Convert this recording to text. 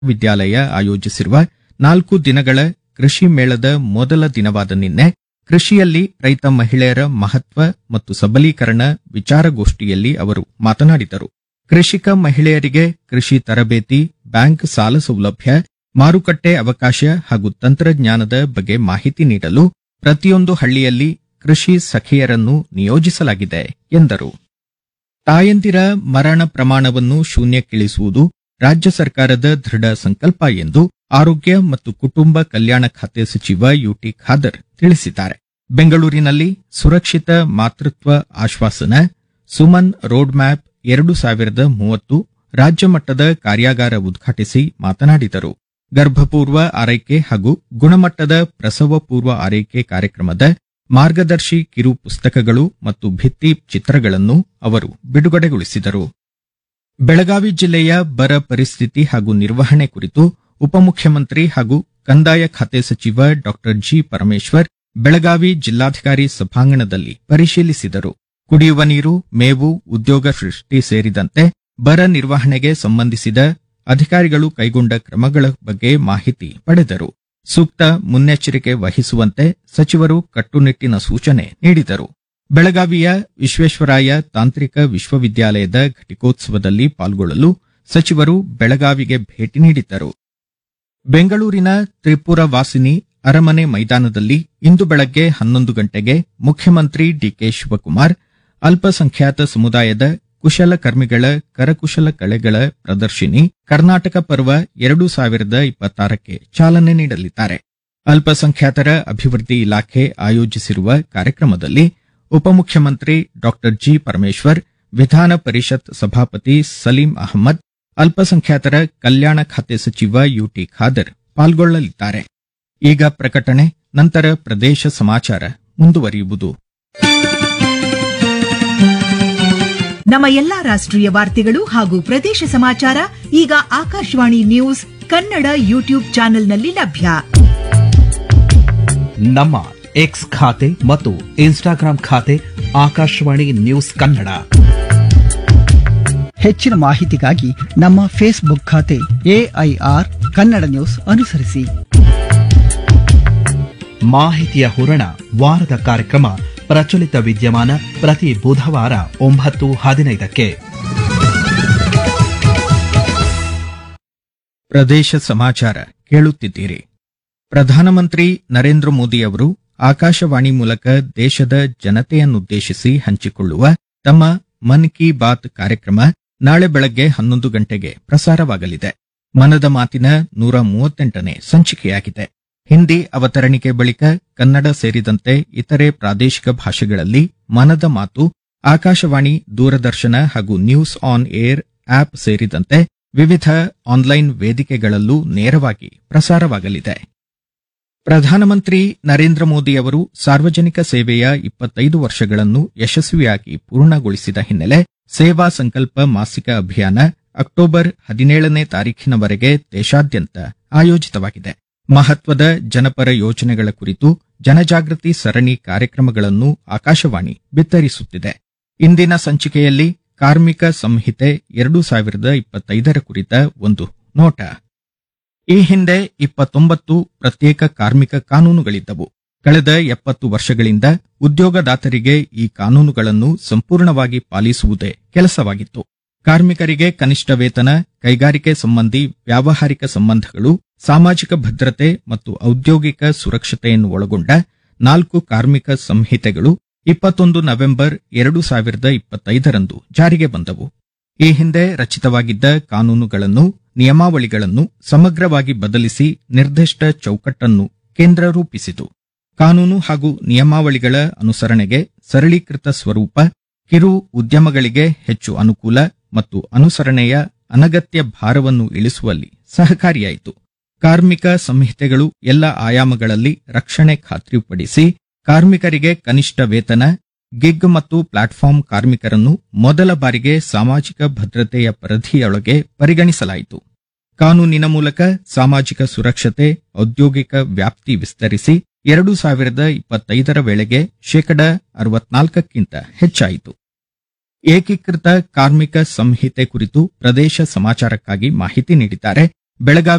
ವಿದ್ಯಾಲಯ ಆಯೋಜಿಸಿರುವ ನಾಲ್ಕು ದಿನಗಳ ಕೃಷಿ ಮೇಳದ ಮೊದಲ ದಿನವಾದ ನಿನ್ನೆ ಕೃಷಿಯಲ್ಲಿ ರೈತ ಮಹಿಳೆಯರ ಮಹತ್ವ ಮತ್ತು ಸಬಲೀಕರಣ ವಿಚಾರಗೋಷ್ಠಿಯಲ್ಲಿ ಅವರು ಮಾತನಾಡಿದರು ಕೃಷಿಕ ಮಹಿಳೆಯರಿಗೆ ಕೃಷಿ ತರಬೇತಿ ಬ್ಯಾಂಕ್ ಸಾಲ ಸೌಲಭ್ಯ ಮಾರುಕಟ್ಟೆ ಅವಕಾಶ ಹಾಗೂ ತಂತ್ರಜ್ಞಾನದ ಬಗ್ಗೆ ಮಾಹಿತಿ ನೀಡಲು ಪ್ರತಿಯೊಂದು ಹಳ್ಳಿಯಲ್ಲಿ ಕೃಷಿ ಸಖಿಯರನ್ನು ನಿಯೋಜಿಸಲಾಗಿದೆ ಎಂದರು ತಾಯಂದಿರ ಮರಣ ಪ್ರಮಾಣವನ್ನು ಶೂನ್ಯಕ್ಕಿಳಿಸುವುದು ರಾಜ್ಯ ಸರ್ಕಾರದ ದೃಢ ಸಂಕಲ್ಪ ಎಂದು ಆರೋಗ್ಯ ಮತ್ತು ಕುಟುಂಬ ಕಲ್ಯಾಣ ಖಾತೆ ಸಚಿವ ಯುಟಿ ಖಾದರ್ ತಿಳಿಸಿದ್ದಾರೆ ಬೆಂಗಳೂರಿನಲ್ಲಿ ಸುರಕ್ಷಿತ ಮಾತೃತ್ವ ಆಶ್ವಾಸನ ಸುಮನ್ ರೋಡ್ ಮ್ಯಾಪ್ ಎರಡು ಸಾವಿರದ ಮೂವತ್ತು ರಾಜ್ಯ ಮಟ್ಟದ ಕಾರ್ಯಾಗಾರ ಉದ್ಘಾಟಿಸಿ ಮಾತನಾಡಿದರು ಗರ್ಭಪೂರ್ವ ಆರೈಕೆ ಹಾಗೂ ಗುಣಮಟ್ಟದ ಪ್ರಸವ ಪೂರ್ವ ಆರೈಕೆ ಕಾರ್ಯಕ್ರಮದ ಮಾರ್ಗದರ್ಶಿ ಕಿರು ಪುಸ್ತಕಗಳು ಮತ್ತು ಭಿತ್ತಿ ಚಿತ್ರಗಳನ್ನು ಅವರು ಬಿಡುಗಡೆಗೊಳಿಸಿದರು ಬೆಳಗಾವಿ ಜಿಲ್ಲೆಯ ಬರ ಪರಿಸ್ಥಿತಿ ಹಾಗೂ ನಿರ್ವಹಣೆ ಕುರಿತು ಉಪಮುಖ್ಯಮಂತ್ರಿ ಹಾಗೂ ಕಂದಾಯ ಖಾತೆ ಸಚಿವ ಡಾ ಜಿ ಪರಮೇಶ್ವರ್ ಬೆಳಗಾವಿ ಜಿಲ್ಲಾಧಿಕಾರಿ ಸಭಾಂಗಣದಲ್ಲಿ ಪರಿಶೀಲಿಸಿದರು ಕುಡಿಯುವ ನೀರು ಮೇವು ಉದ್ಯೋಗ ಸೃಷ್ಟಿ ಸೇರಿದಂತೆ ಬರ ನಿರ್ವಹಣೆಗೆ ಸಂಬಂಧಿಸಿದ ಅಧಿಕಾರಿಗಳು ಕೈಗೊಂಡ ಕ್ರಮಗಳ ಬಗ್ಗೆ ಮಾಹಿತಿ ಪಡೆದರು ಸೂಕ್ತ ಮುನ್ನೆಚ್ಚರಿಕೆ ವಹಿಸುವಂತೆ ಸಚಿವರು ಕಟ್ಟುನಿಟ್ಟಿನ ಸೂಚನೆ ನೀಡಿದರು ಬೆಳಗಾವಿಯ ವಿಶ್ವೇಶ್ವರಾಯ ತಾಂತ್ರಿಕ ವಿಶ್ವವಿದ್ಯಾಲಯದ ಘಟಿಕೋತ್ಸವದಲ್ಲಿ ಪಾಲ್ಗೊಳ್ಳಲು ಸಚಿವರು ಬೆಳಗಾವಿಗೆ ಭೇಟಿ ನೀಡಿದ್ದರು ಬೆಂಗಳೂರಿನ ತ್ರಿಪುರ ವಾಸಿನಿ ಅರಮನೆ ಮೈದಾನದಲ್ಲಿ ಇಂದು ಬೆಳಗ್ಗೆ ಹನ್ನೊಂದು ಗಂಟೆಗೆ ಮುಖ್ಯಮಂತ್ರಿ ಡಿಕೆ ಶಿವಕುಮಾರ್ ಅಲ್ಪಸಂಖ್ಯಾತ ಸಮುದಾಯದ ಕುಶಲಕರ್ಮಿಗಳ ಕರಕುಶಲ ಕಲೆಗಳ ಪ್ರದರ್ಶಿನಿ ಕರ್ನಾಟಕ ಪರ್ವ ಎರಡು ಸಾವಿರದ ಇಪ್ಪತ್ತಾರಕ್ಕೆ ಚಾಲನೆ ನೀಡಲಿದ್ದಾರೆ ಅಲ್ಪಸಂಖ್ಯಾತರ ಅಭಿವೃದ್ಧಿ ಇಲಾಖೆ ಆಯೋಜಿಸಿರುವ ಕಾರ್ಯಕ್ರಮದಲ್ಲಿ ಉಪಮುಖ್ಯಮಂತ್ರಿ ಡಾ ಜಿ ಪರಮೇಶ್ವರ್ ವಿಧಾನ ಪರಿಷತ್ ಸಭಾಪತಿ ಸಲೀಂ ಅಹಮದ್ ಅಲ್ಪಸಂಖ್ಯಾತರ ಕಲ್ಯಾಣ ಖಾತೆ ಸಚಿವ ಯುಟಿ ಖಾದರ್ ಪಾಲ್ಗೊಳ್ಳಲಿದ್ದಾರೆ ಈಗ ಪ್ರಕಟಣೆ ನಂತರ ಪ್ರದೇಶ ಸಮಾಚಾರ ಮುಂದುವರಿಯುವುದು ನಮ್ಮ ಎಲ್ಲಾ ರಾಷ್ಟ್ರೀಯ ವಾರ್ತೆಗಳು ಹಾಗೂ ಪ್ರದೇಶ ಸಮಾಚಾರ ಈಗ ಆಕಾಶವಾಣಿ ನ್ಯೂಸ್ ಕನ್ನಡ ಯೂಟ್ಯೂಬ್ ಚಾನೆಲ್ನಲ್ಲಿ ಲಭ್ಯ ನಮ್ಮ ಎಕ್ಸ್ ಖಾತೆ ಮತ್ತು ಇನ್ಸ್ಟಾಗ್ರಾಂ ಖಾತೆ ಆಕಾಶವಾಣಿ ನ್ಯೂಸ್ ಕನ್ನಡ ಹೆಚ್ಚಿನ ಮಾಹಿತಿಗಾಗಿ ನಮ್ಮ ಫೇಸ್ಬುಕ್ ಖಾತೆ ಎಐಆರ್ ಕನ್ನಡ ನ್ಯೂಸ್ ಅನುಸರಿಸಿ ಮಾಹಿತಿಯ ಹೂರಣ ವಾರದ ಕಾರ್ಯಕ್ರಮ ಪ್ರಚಲಿತ ವಿದ್ಯಮಾನ ಪ್ರತಿ ಬುಧವಾರ ಒಂಬತ್ತು ಹದಿನೈದಕ್ಕೆ ಪ್ರದೇಶ ಸಮಾಚಾರ ಕೇಳುತ್ತಿದ್ದೀರಿ ಪ್ರಧಾನಮಂತ್ರಿ ನರೇಂದ್ರ ಮೋದಿ ಅವರು ಆಕಾಶವಾಣಿ ಮೂಲಕ ದೇಶದ ಜನತೆಯನ್ನುದ್ದೇಶಿಸಿ ಹಂಚಿಕೊಳ್ಳುವ ತಮ್ಮ ಮನ್ ಕಿ ಬಾತ್ ಕಾರ್ಯಕ್ರಮ ನಾಳೆ ಬೆಳಗ್ಗೆ ಹನ್ನೊಂದು ಗಂಟೆಗೆ ಪ್ರಸಾರವಾಗಲಿದೆ ಮನದ ಮಾತಿನ ನೂರ ಮೂವತ್ತೆಂಟನೇ ಸಂಚಿಕೆಯಾಗಿದೆ ಹಿಂದಿ ಅವತರಣಿಕೆ ಬಳಿಕ ಕನ್ನಡ ಸೇರಿದಂತೆ ಇತರೆ ಪ್ರಾದೇಶಿಕ ಭಾಷೆಗಳಲ್ಲಿ ಮನದ ಮಾತು ಆಕಾಶವಾಣಿ ದೂರದರ್ಶನ ಹಾಗೂ ನ್ಯೂಸ್ ಆನ್ ಏರ್ ಆಪ್ ಸೇರಿದಂತೆ ವಿವಿಧ ಆನ್ಲೈನ್ ವೇದಿಕೆಗಳಲ್ಲೂ ನೇರವಾಗಿ ಪ್ರಸಾರವಾಗಲಿದೆ ಪ್ರಧಾನಮಂತ್ರಿ ನರೇಂದ್ರ ಮೋದಿ ಅವರು ಸಾರ್ವಜನಿಕ ಸೇವೆಯ ಇಪ್ಪತ್ತೈದು ವರ್ಷಗಳನ್ನು ಯಶಸ್ವಿಯಾಗಿ ಪೂರ್ಣಗೊಳಿಸಿದ ಹಿನ್ನೆಲೆ ಸೇವಾ ಸಂಕಲ್ಪ ಮಾಸಿಕ ಅಭಿಯಾನ ಅಕ್ಟೋಬರ್ ಹದಿನೇಳನೇ ತಾರೀಖಿನವರೆಗೆ ದೇಶಾದ್ಯಂತ ಆಯೋಜಿತವಾಗಿದೆ ಮಹತ್ವದ ಜನಪರ ಯೋಜನೆಗಳ ಕುರಿತು ಜನಜಾಗೃತಿ ಸರಣಿ ಕಾರ್ಯಕ್ರಮಗಳನ್ನು ಆಕಾಶವಾಣಿ ಬಿತ್ತರಿಸುತ್ತಿದೆ ಇಂದಿನ ಸಂಚಿಕೆಯಲ್ಲಿ ಕಾರ್ಮಿಕ ಸಂಹಿತೆ ಎರಡು ಸಾವಿರದ ಇಪ್ಪತ್ತೈದರ ಕುರಿತ ಒಂದು ನೋಟ ಈ ಹಿಂದೆ ಇಪ್ಪತ್ತೊಂಬತ್ತು ಪ್ರತ್ಯೇಕ ಕಾರ್ಮಿಕ ಕಾನೂನುಗಳಿದ್ದವು ಕಳೆದ ಎಪ್ಪತ್ತು ವರ್ಷಗಳಿಂದ ಉದ್ಯೋಗದಾತರಿಗೆ ಈ ಕಾನೂನುಗಳನ್ನು ಸಂಪೂರ್ಣವಾಗಿ ಪಾಲಿಸುವುದೇ ಕೆಲಸವಾಗಿತ್ತು ಕಾರ್ಮಿಕರಿಗೆ ಕನಿಷ್ಠ ವೇತನ ಕೈಗಾರಿಕೆ ಸಂಬಂಧಿ ವ್ಯಾವಹಾರಿಕ ಸಂಬಂಧಗಳು ಸಾಮಾಜಿಕ ಭದ್ರತೆ ಮತ್ತು ಔದ್ಯೋಗಿಕ ಸುರಕ್ಷತೆಯನ್ನು ಒಳಗೊಂಡ ನಾಲ್ಕು ಕಾರ್ಮಿಕ ಸಂಹಿತೆಗಳು ಇಪ್ಪತ್ತೊಂದು ನವೆಂಬರ್ ಎರಡು ಸಾವಿರದ ಇಪ್ಪತ್ತೈದರಂದು ಜಾರಿಗೆ ಬಂದವು ಈ ಹಿಂದೆ ರಚಿತವಾಗಿದ್ದ ಕಾನೂನುಗಳನ್ನು ನಿಯಮಾವಳಿಗಳನ್ನು ಸಮಗ್ರವಾಗಿ ಬದಲಿಸಿ ನಿರ್ದಿಷ್ಟ ಚೌಕಟ್ಟನ್ನು ಕೇಂದ್ರ ರೂಪಿಸಿತು ಕಾನೂನು ಹಾಗೂ ನಿಯಮಾವಳಿಗಳ ಅನುಸರಣೆಗೆ ಸರಳೀಕೃತ ಸ್ವರೂಪ ಕಿರು ಉದ್ಯಮಗಳಿಗೆ ಹೆಚ್ಚು ಅನುಕೂಲ ಮತ್ತು ಅನುಸರಣೆಯ ಅನಗತ್ಯ ಭಾರವನ್ನು ಇಳಿಸುವಲ್ಲಿ ಸಹಕಾರಿಯಾಯಿತು ಕಾರ್ಮಿಕ ಸಂಹಿತೆಗಳು ಎಲ್ಲ ಆಯಾಮಗಳಲ್ಲಿ ರಕ್ಷಣೆ ಖಾತ್ರಿಪಡಿಸಿ ಕಾರ್ಮಿಕರಿಗೆ ಕನಿಷ್ಠ ವೇತನ ಗಿಗ್ ಮತ್ತು ಪ್ಲಾಟ್ಫಾರ್ಮ್ ಕಾರ್ಮಿಕರನ್ನು ಮೊದಲ ಬಾರಿಗೆ ಸಾಮಾಜಿಕ ಭದ್ರತೆಯ ಪರಿಧಿಯೊಳಗೆ ಪರಿಗಣಿಸಲಾಯಿತು ಕಾನೂನಿನ ಮೂಲಕ ಸಾಮಾಜಿಕ ಸುರಕ್ಷತೆ ಔದ್ಯೋಗಿಕ ವ್ಯಾಪ್ತಿ ವಿಸ್ತರಿಸಿ ಎರಡು ಸಾವಿರದ ಇಪ್ಪತ್ತೈದರ ವೇಳೆಗೆ ಶೇಕಡ ಅರವತ್ನಾಲ್ಕಕ್ಕಿಂತ ಹೆಚ್ಚಾಯಿತು ಏಕೀಕೃತ ಕಾರ್ಮಿಕ ಸಂಹಿತೆ ಕುರಿತು ಪ್ರದೇಶ ಸಮಾಚಾರಕ್ಕಾಗಿ ಮಾಹಿತಿ ನೀಡಿದ್ದಾರೆ ಬೆಳಗಾವಿ